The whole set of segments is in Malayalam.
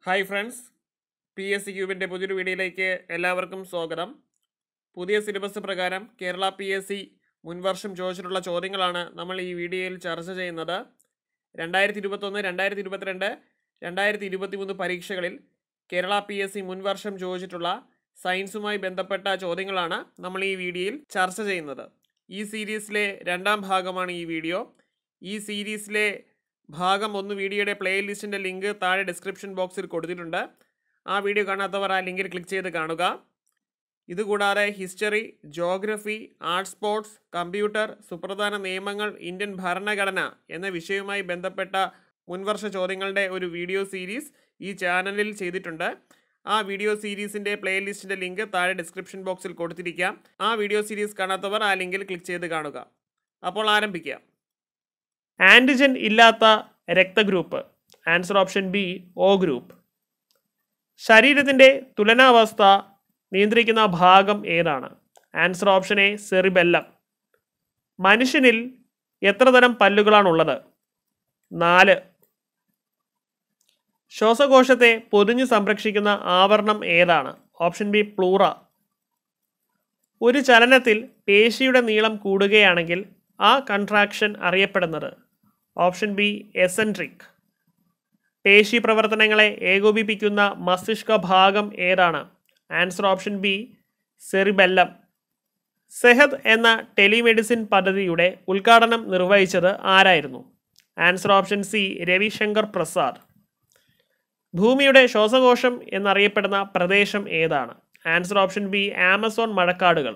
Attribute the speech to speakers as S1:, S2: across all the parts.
S1: hi friends P S C ക്യൂബിൻ്റെ പുതിയൊരു വീഡിയോയിലേക്ക് എല്ലാവർക്കും സ്വാഗതം പുതിയ സിലബസ് പ്രകാരം കേരള പി എസ് സി മുൻവർഷം ചോദിച്ചിട്ടുള്ള ചോദ്യങ്ങളാണ് നമ്മൾ ഈ വീഡിയോയിൽ ചർച്ച ചെയ്യുന്നത് രണ്ടായിരത്തി ഇരുപത്തൊന്ന് രണ്ടായിരത്തി ഇരുപത്തിരണ്ട് രണ്ടായിരത്തി ഇരുപത്തി മൂന്ന് പരീക്ഷകളിൽ കേരള പി എസ് സി മുൻവർഷം ചോദിച്ചിട്ടുള്ള സയൻസുമായി ബന്ധപ്പെട്ട ചോദ്യങ്ങളാണ് നമ്മൾ ഈ വീഡിയോയിൽ ചർച്ച ചെയ്യുന്നത് ഈ സീരീസിലെ രണ്ടാം ഭാഗമാണ് ഈ വീഡിയോ ഈ സീരീസിലെ ഭാഗം ഒന്ന് വീഡിയോയുടെ പ്ലേലിസ്റ്റിൻ്റെ ലിങ്ക് താഴെ ഡിസ്ക്രിപ്ഷൻ ബോക്സിൽ കൊടുത്തിട്ടുണ്ട് ആ വീഡിയോ കാണാത്തവർ ആ ലിങ്കിൽ ക്ലിക്ക് ചെയ്ത് കാണുക ഇതുകൂടാതെ history geography art sports computer സുപ്രധാന നിയമങ്ങൾ ഇന്ത്യൻ ഭരണഘടന എന്ന വിഷയവുമായി ബന്ധപ്പെട്ട മുൻവർഷ ചോദ്യങ്ങളുടെ ഒരു വീഡിയോ സീരീസ് ഈ ചാനലിൽ ചെയ്തിട്ടുണ്ട് ആ വീഡിയോ സീരീസിൻ്റെ പ്ലേലിസ്റ്റിൻ്റെ ലിങ്ക് താഴെ ഡിസ്ക്രിപ്ഷൻ ബോക്സിൽ കൊടുത്തിരിക്കാം ആ വീഡിയോ സീരീസ് കാണാത്തവർ ആ ലിങ്കിൽ ക്ലിക്ക് ചെയ്ത് കാണുക അപ്പോൾ ആരംഭിക്കാം ആൻറ്റിജൻ ഇല്ലാത്ത രക്തഗ്രൂപ്പ് answer option B O group ശരീരത്തിൻ്റെ തുലനാവസ്ഥ നിയന്ത്രിക്കുന്ന ഭാഗം ഏതാണ് ആൻസർ ഓപ്ഷൻ എ സെറിബെല്ലം മനുഷ്യനിൽ എത്ര തരം പല്ലുകളാണുള്ളത് നാല് ശ്വാസകോശത്തെ പൊതിഞ്ഞു സംരക്ഷിക്കുന്ന ആവരണം ഏതാണ് ഓപ്ഷൻ ബി പ്ലൂറ ഒരു ചലനത്തിൽ പേശിയുടെ നീളം കൂടുകയാണെങ്കിൽ ആ കൺട്രാക്ഷൻ അറിയപ്പെടുന്നത് ഓപ്ഷൻ ബി എസെൻട്രിക് പേശി പ്രവർത്തനങ്ങളെ ഏകോപിപ്പിക്കുന്ന മസ്തിഷ്ക ഭാഗം ഏതാണ് answer option B cerebellum Sehat എന്ന ടെലിമെഡിസിൻ പദ്ധതിയുടെ ഉദ്ഘാടനം നിർവഹിച്ചത് ആരായിരുന്നു answer option C Ravishankar Prasad ഭൂമിയുടെ ശ്വാസകോശം എന്നറിയപ്പെടുന്ന പ്രദേശം ഏതാണ് ആൻസർ ഓപ്ഷൻ ബി ആമസോൺ മഴക്കാടുകൾ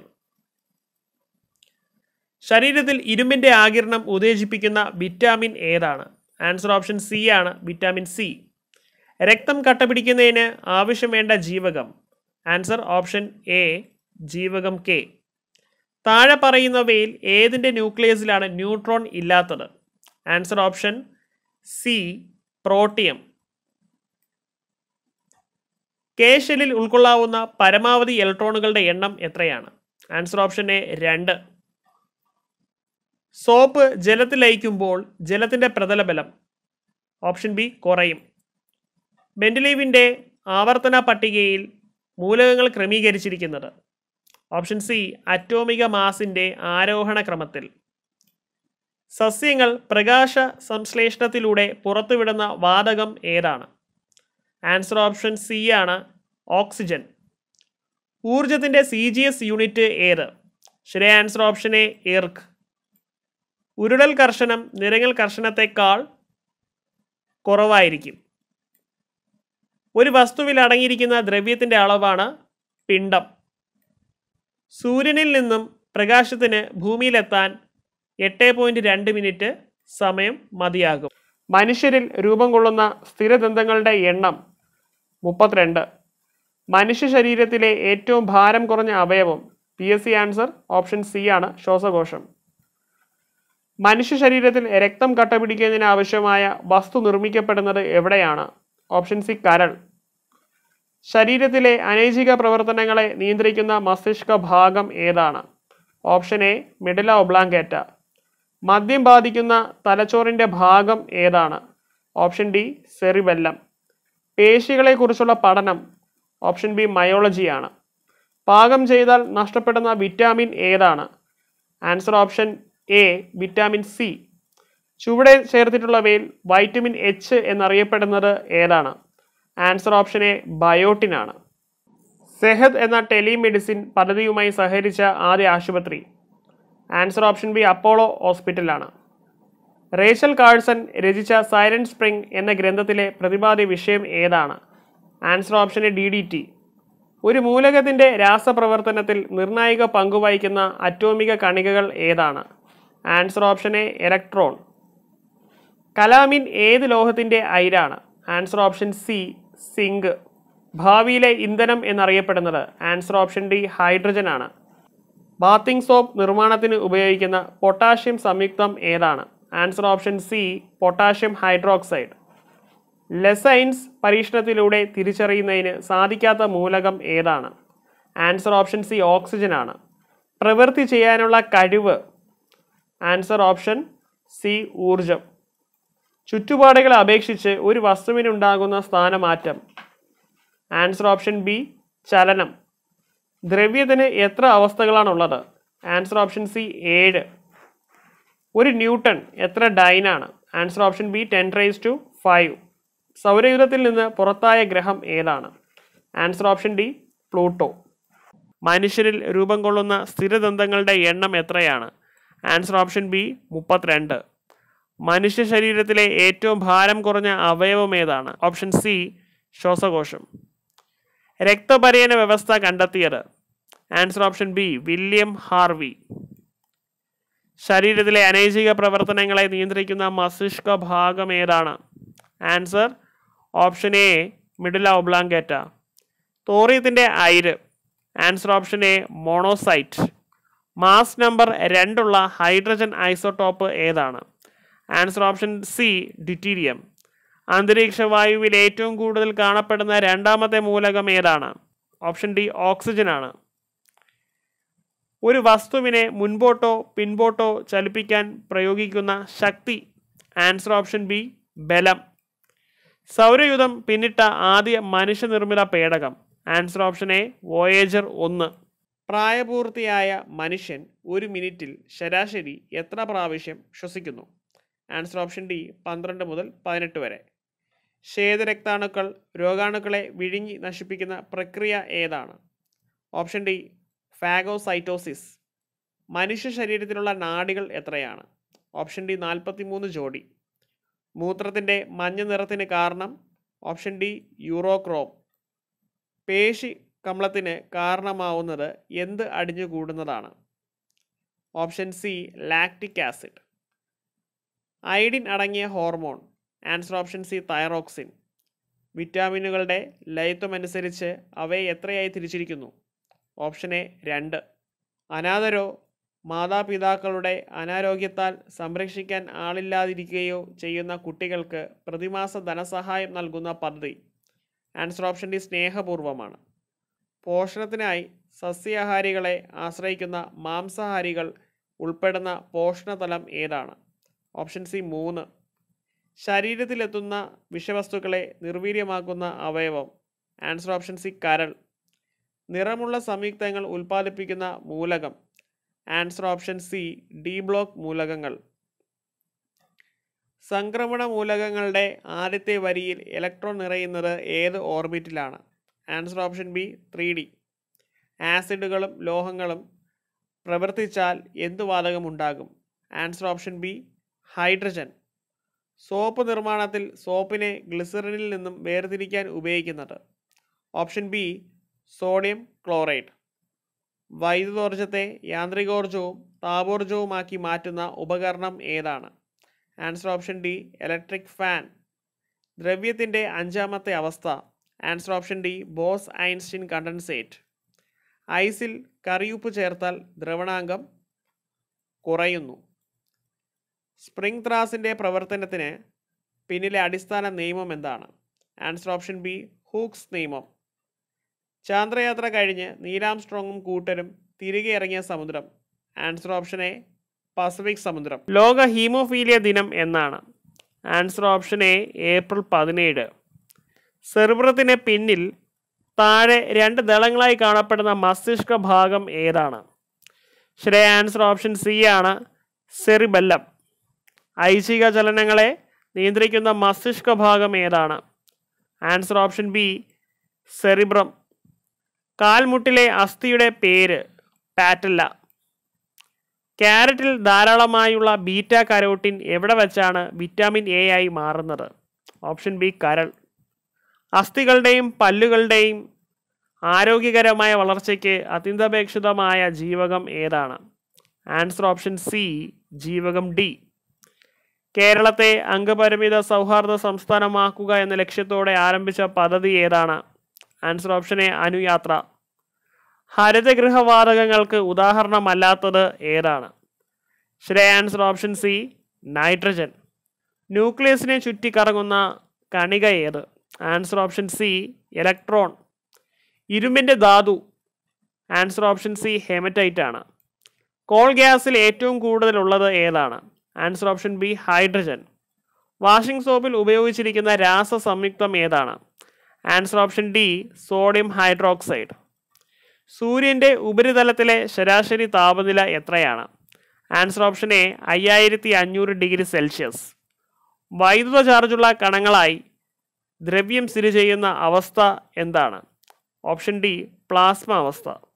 S1: ശരീരത്തിൽ ഇരുമ്പിൻ്റെ ആകിരണം ഉത്തേജിപ്പിക്കുന്ന വിറ്റാമിൻ ഏതാണ് ആൻസർ ഓപ്ഷൻ സി ആണ് വിറ്റാമിൻ സി രക്തം കട്ടപിടിക്കുന്നതിന് ആവശ്യം വേണ്ട ജീവകം ആൻസർ ഓപ്ഷൻ എ ജീവകം കെ താഴെ പറയുന്നവയിൽ ഏതിൻ്റെ ന്യൂക്ലിയസിലാണ് ന്യൂട്രോൺ ഇല്ലാത്തത് ആൻസർ ഓപ്ഷൻ സി പ്രോട്ടിയം കേശലിൽ ഉൾക്കൊള്ളാവുന്ന പരമാവധി ഇലക്ട്രോണുകളുടെ എണ്ണം എത്രയാണ് ആൻസർ ഓപ്ഷൻ എ രണ്ട് സോപ്പ് ജലത്തിൽ ലയിക്കുമ്പോൾ ജലത്തിൻ്റെ പ്രതലബലം ഓപ്ഷൻ ബി കുറയും മെൻഡലീവിൻ്റെ ആവർത്തന പട്ടികയിൽ മൂലകങ്ങൾ ക്രമീകരിച്ചിരിക്കുന്നത് ഓപ്ഷൻ സി അറ്റോമിക മാസിൻ്റെ ആരോഹണ ക്രമത്തിൽ സസ്യങ്ങൾ പ്രകാശ സംശ്ലേഷണത്തിലൂടെ പുറത്തുവിടുന്ന വാതകം ഏതാണ് ആൻസർ ഓപ്ഷൻ സി ആണ് ഓക്സിജൻ ഊർജത്തിൻ്റെ സി ജി എസ് യൂണിറ്റ് ഏത് ശരിയായ ആൻസർ ഓപ്ഷൻ എ എർക്ക് ഉരുടൽ കർഷണം നിരങ്ങൽ കർഷണത്തെക്കാൾ കുറവായിരിക്കും ഒരു വസ്തുവിൽ അടങ്ങിയിരിക്കുന്ന ദ്രവ്യത്തിൻ്റെ അളവാണ് പിണ്ഡം സൂര്യനിൽ നിന്നും പ്രകാശത്തിന് ഭൂമിയിലെത്താൻ എട്ട് പോയിൻറ്റ് രണ്ട് മിനിറ്റ് സമയം മതിയാകും മനുഷ്യരിൽ രൂപം കൊള്ളുന്ന സ്ഥിരദന്തങ്ങളുടെ എണ്ണം മുപ്പത്തിരണ്ട് മനുഷ്യ ശരീരത്തിലെ ഏറ്റവും ഭാരം കുറഞ്ഞ അവയവം P S C answer option C ആണ് ശ്വാസകോശം മനുഷ്യ ശരീരത്തിൽ രക്തം കട്ടപിടിക്കുന്നതിന് ആവശ്യമായ വസ്തു നിർമ്മിക്കപ്പെടുന്നത് എവിടെയാണ് ഓപ്ഷൻ സി കരൾ ശരീരത്തിലെ അനൈചിക പ്രവർത്തനങ്ങളെ നിയന്ത്രിക്കുന്ന മസ്തിഷ്ക ഭാഗം ഏതാണ് ഓപ്ഷൻ എ മിഡില ഒബ്ലാങ്കേറ്റ മദ്യം ബാധിക്കുന്ന തലച്ചോറിൻ്റെ ഭാഗം ഏതാണ് ഓപ്ഷൻ ഡി സെറിബെല്ലം പേശികളെക്കുറിച്ചുള്ള പഠനം ഓപ്ഷൻ ബി മയോളജിയാണ് പാകം ചെയ്താൽ നഷ്ടപ്പെടുന്ന വിറ്റാമിൻ ഏതാണ് answer option A vitamin C ചുവടെ ചേർത്തിട്ടുള്ളവയിൽ വൈറ്റമിൻ എച്ച് എന്നറിയപ്പെടുന്നത് ഏതാണ് ആൻസർ ഓപ്ഷൻ എ ബയോട്ടിൻ ആണ് സെഹദ് എന്ന ടെലിമെഡിസിൻ പദ്ധതിയുമായി സഹകരിച്ച ആദ്യ ആശുപത്രി ആൻസർ ഓപ്ഷൻ ബി അപ്പോളോ ഹോസ്പിറ്റലാണ് റേച്ചൽ കാഴ്സൺ രചിച്ച സൈലന്റ് സ്പ്രിംഗ് എന്ന ഗ്രന്ഥത്തിലെ പ്രതിപാദ്യ വിഷയം ഏതാണ് answer option A D D T ഒരു മൂലകത്തിൻ്റെ രാസപ്രവർത്തനത്തിൽ നിർണായക പങ്കുവഹിക്കുന്ന അറ്റോമിക കണികകൾ ഏതാണ് answer option A electron calamine ഏത് ലോഹത്തിൻ്റെ അയിരാണ് ആൻസർ ഓപ്ഷൻ സി സിങ്ക് ഭാവിയിലെ ഇന്ധനം എന്നറിയപ്പെടുന്നത് ആൻസർ ഓപ്ഷൻ ഡി ഹൈഡ്രജൻ ആണ് ബാത്തിങ് സോപ്പ് നിർമ്മാണത്തിന് ഉപയോഗിക്കുന്ന പൊട്ടാഷ്യം സംയുക്തം ഏതാണ് answer option C potassium hydroxide Lassaigne's പരീക്ഷണത്തിലൂടെ തിരിച്ചറിയുന്നതിന് സാധിക്കാത്ത മൂലകം ഏതാണ് ആൻസർ ഓപ്ഷൻ സി ഓക്സിജൻ ആണ് പ്രവൃത്തി ചെയ്യാനുള്ള കഴിവ് ആൻസർ ഓപ്ഷൻ സി ഊർജം ചുറ്റുപാടുകളെ അപേക്ഷിച്ച് ഒരു വസ്തുവിനുണ്ടാകുന്ന സ്ഥാനമാറ്റം ആൻസർ ഓപ്ഷൻ ബി ചലനം ദ്രവ്യത്തിന് എത്ര അവസ്ഥകളാണുള്ളത് ആൻസർ ഓപ്ഷൻ സി ഏഴ് ഒരു ന്യൂട്ടൺ എത്ര ഡൈനാണ് answer option B ten raise to five സൗരയൂഥത്തിൽ നിന്ന് പുറത്തായ ഗ്രഹം ഏതാണ് ആൻസർ ഓപ്ഷൻ ഡി പ്ലൂട്ടോ മനുഷ്യരിൽ രൂപം കൊള്ളുന്ന സ്ഥിരദന്തങ്ങളുടെ എണ്ണം എത്രയാണ് ആൻസർ ഓപ്ഷൻ ബി മുപ്പത്തിരണ്ട് മനുഷ്യ ശരീരത്തിലെ ഏറ്റവും ഭാരം കുറഞ്ഞ അവയവം ഏതാണ് ഓപ്ഷൻ സി ശ്വാസകോശം രക്തപര്യന വ്യവസ്ഥ കണ്ടെത്തിയത് answer option B William Harvey ശരീരത്തിലെ അനൈചിക പ്രവർത്തനങ്ങളെ നിയന്ത്രിക്കുന്ന മസ്തിഷ്ക ഭാഗം ഏതാണ് answer option A medulla oblongata തോറിയത്തിൻ്റെ ഐര് answer option A monazite mass number രണ്ടുള്ള ഹൈഡ്രജൻ ഐസോട്ടോപ്പ് ഏതാണ് ആൻസർ ഓപ്ഷൻ സി ഡിറ്റീരിയം അന്തരീക്ഷ വായുവിൽ ഏറ്റവും കൂടുതൽ കാണപ്പെടുന്ന രണ്ടാമത്തെ മൂലകം ഏതാണ് ഓപ്ഷൻ ഡി ഓക്സിജൻ ആണ് ഒരു വസ്തുവിനെ മുൻപോട്ടോ പിൻപോട്ടോ ചലിപ്പിക്കാൻ പ്രയോഗിക്കുന്ന ശക്തി ആൻസർ ഓപ്ഷൻ ബി ബലം സൗരയുധം പിന്നിട്ട ആദ്യ മനുഷ്യനിർമ്മിത പേടകം ആൻസർ ഓപ്ഷൻ എ വോയേജർ ഒന്ന് പ്രായപൂർത്തിയായ മനുഷ്യൻ ഒരു മിനിറ്റിൽ ശരാശരി എത്ര പ്രാവശ്യം ശ്വസിക്കുന്നു ആൻസർ ഓപ്ഷൻ ഡി പന്ത്രണ്ട് മുതൽ പതിനെട്ട് വരെ ശ്വേതരക്താണുക്കൾ രോഗാണുക്കളെ വിഴുങ്ങി നശിപ്പിക്കുന്ന പ്രക്രിയ ഏതാണ് ഓപ്ഷൻ ഡി ഫാഗോസൈറ്റോസിസ് മനുഷ്യ ശരീരത്തിലുള്ള നാഡികൾ എത്രയാണ് ഓപ്ഷൻ ഡി നാൽപ്പത്തി മൂന്ന് ജോഡി മൂത്രത്തിൻ്റെ മഞ്ഞ നിറത്തിന് കാരണം ഓപ്ഷൻ ഡി യൂറോക്രോം പേശി കമ്ലത്തിന് കാരണമാവുന്നത് എന്ത് അടിഞ്ഞുകൂടുന്നതാണ് option C lactic acid iodine അടങ്ങിയ hormone answer option C thyroxine വിറ്റാമിനുകളുടെ ലയിത്വമനുസരിച്ച് അവയെ എത്രയായി തിരിച്ചിരിക്കുന്നു ഓപ്ഷൻ എ രണ്ട് അനാഥരോ മാതാപിതാക്കളുടെ അനാരോഗ്യത്താൽ സംരക്ഷിക്കാൻ ആളില്ലാതിരിക്കുകയോ ചെയ്യുന്ന കുട്ടികൾക്ക് പ്രതിമാസ ധനസഹായം നൽകുന്ന പദ്ധതി ആൻസർ ഓപ്ഷൻ ഡി സ്നേഹപൂർവമാണ് പോഷണത്തിനായി സസ്യാഹാരികളെ ആശ്രയിക്കുന്ന മാംസാഹാരികൾ ഉൾപ്പെടുന്ന പോഷണതലം ഏതാണ് ഓപ്ഷൻ സി മൂന്ന് ശരീരത്തിലെത്തുന്ന വിഷവസ്തുക്കളെ നിർവീര്യമാക്കുന്ന അവയവം ആൻസർ ഓപ്ഷൻ സി കരൾ നിറമുള്ള സംയുക്തങ്ങൾ ഉൽപ്പാദിപ്പിക്കുന്ന മൂലകം answer option C D block മൂലകങ്ങൾ സംക്രമണ മൂലകങ്ങളുടെ ആദ്യത്തെ വരിയിൽ ഇലക്ട്രോൺ നിറയുന്നത് ഏത് ഓർബിറ്റിലാണ് answer option B three D ആസിഡുകളും ലോഹങ്ങളും പ്രവർത്തിച്ചാൽ എന്ത് വാതകമുണ്ടാകും answer option B hydrogen soap നിർമ്മാണത്തിൽ സോപ്പിനെ ഗ്ലിസറിനിൽ നിന്നും വേർതിരിക്കാൻ ഉപയോഗിക്കുന്നത് ഓപ്ഷൻ ബി സോഡിയം ക്ലോറൈഡ് വൈദ്യുതോർജ്ജത്തെ യാന്ത്രികോർജ്ജവും താപോർജ്ജവുമാക്കി മാറ്റുന്ന ഉപകരണം ഏതാണ് answer option D electric fan ദ്രവ്യത്തിൻ്റെ അഞ്ചാമത്തെ അവസ്ഥ answer option D Bose Einstein condensate ഐസിൽ കറിയുപ്പ് ചേർത്താൽ ദ്രവണാങ്കം കുറയുന്നു സ്പ്രിംഗ് ത്രാസിൻ്റെ പ്രവർത്തനത്തിന് പിന്നിലെ അടിസ്ഥാന നിയമം എന്താണ് ആൻസർ ഓപ്ഷൻ ബി ഹൂക്സ് നിയമം ചാന്ദ്രയാത്ര കഴിഞ്ഞ് നീലാംസ്ട്രോങ്ങും കൂട്ടരും തിരികെ ഇറങ്ങിയ സമുദ്രം ആൻസർ ഓപ്ഷൻ എ പസഫിക് സമുദ്രം ലോക ഹീമോഫീലിയ ദിനം എന്നാണ് ആൻസർ ഓപ്ഷൻ എ ഏപ്രിൽ പതിനേഴ് സെർബ്രത്തിന് പിന്നിൽ താഴെ രണ്ട് ദളങ്ങളായി കാണപ്പെടുന്ന മസ്തിഷ്ക ഭാഗം ഏതാണ് ശരിയായ ആൻസർ ഓപ്ഷൻ സി ആണ് സെറിബെല്ലം ഐച്ഛിക ചലനങ്ങളെ നിയന്ത്രിക്കുന്ന മസ്തിഷ്ക ഭാഗം ഏതാണ് ആൻസർ ഓപ്ഷൻ ബി സെറിബ്രം കാൽമുട്ടിലെ അസ്ഥിയുടെ പേര് പാറ്റല്ല ക്യാരറ്റിൽ ധാരാളമായുള്ള ബീറ്റ കരോട്ടിൻ എവിടെ വെച്ചാണ് വിറ്റാമിൻ എ ആയി മാറുന്നത് ഓപ്ഷൻ ബി കരൾ അസ്ഥികളുടെയും പല്ലുകളുടെയും ആരോഗ്യകരമായ വളർച്ചയ്ക്ക് അത്യന്താപേക്ഷിതമായ ജീവകം ഏതാണ് ആൻസർ ഓപ്ഷൻ സി ജീവകം ഡി കേരളത്തെ അംഗപരിമിത സൗഹാർദ്ദ സംസ്ഥാനമാക്കുക എന്ന ലക്ഷ്യത്തോടെ ആരംഭിച്ച പദ്ധതി ഏതാണ് ആൻസർ ഓപ്ഷൻ എ അനുയാത്ര ഹരിതഗൃഹവാതകങ്ങൾക്ക് ഉദാഹരണമല്ലാത്തത് ഏതാണ് ശരിയായ ആൻസർ ഓപ്ഷൻ സി നൈട്രജൻ ന്യൂക്ലിയസിനെ ചുറ്റിക്കറങ്ങുന്ന കണിക ഏത് ആൻസർ ഓപ്ഷൻ സി ഇലക്ട്രോൺ ഇരുമ്പിൻ്റെ ധാതു ആൻസർ ഓപ്ഷൻ സി ഹെമറ്റൈറ്റ് ആണ് കോൾ ഗ്യാസിൽ ഏറ്റവും കൂടുതലുള്ളത് ഏതാണ് answer option B hydrogen washing സോപ്പിൽ ഉപയോഗിച്ചിരിക്കുന്ന രാസ സംയുക്തം ഏതാണ് answer option D sodium hydroxide സൂര്യൻ്റെ ഉപരിതലത്തിലെ ശരാശരി താപനില എത്രയാണ് ആൻസർ ഓപ്ഷൻ എ അയ്യായിരത്തി അഞ്ഞൂറ് ഡിഗ്രി സെൽഷ്യസ് വൈദ്യുത ചാർജുള്ള കണങ്ങളായി ദ്രവ്യം സ്ഥിതി ചെയ്യുന്ന അവസ്ഥ എന്താണ് ഓപ്ഷൻ ഡി പ്ലാസ്മ അവസ്ഥ